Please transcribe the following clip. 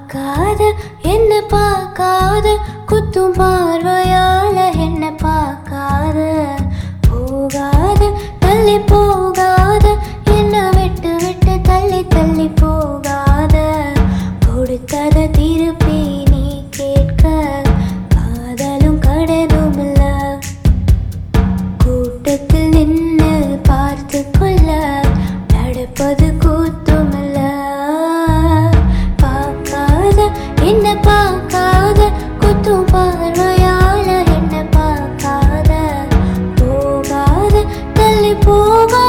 பார்க்காத என்ன பார்க்காத குத்தும் பார்வையால என்ன பார்க்காத போகாத தள்ளி போகாத என்ன விட்டு விட்டு தள்ளி தள்ளி போகாத கொடுத்தத திருப்பி நீ கேட்க காதலும் கடனும் இல்ல கூட்டத்தில் நின்று பார்த்து கொள்ள நடப்பது கூத்துமில்ல பார்க்காத என்ன பார்க்காத குத்தும் பார்வையால என்ன பார்க்காத போகாத தள்ளி போகாத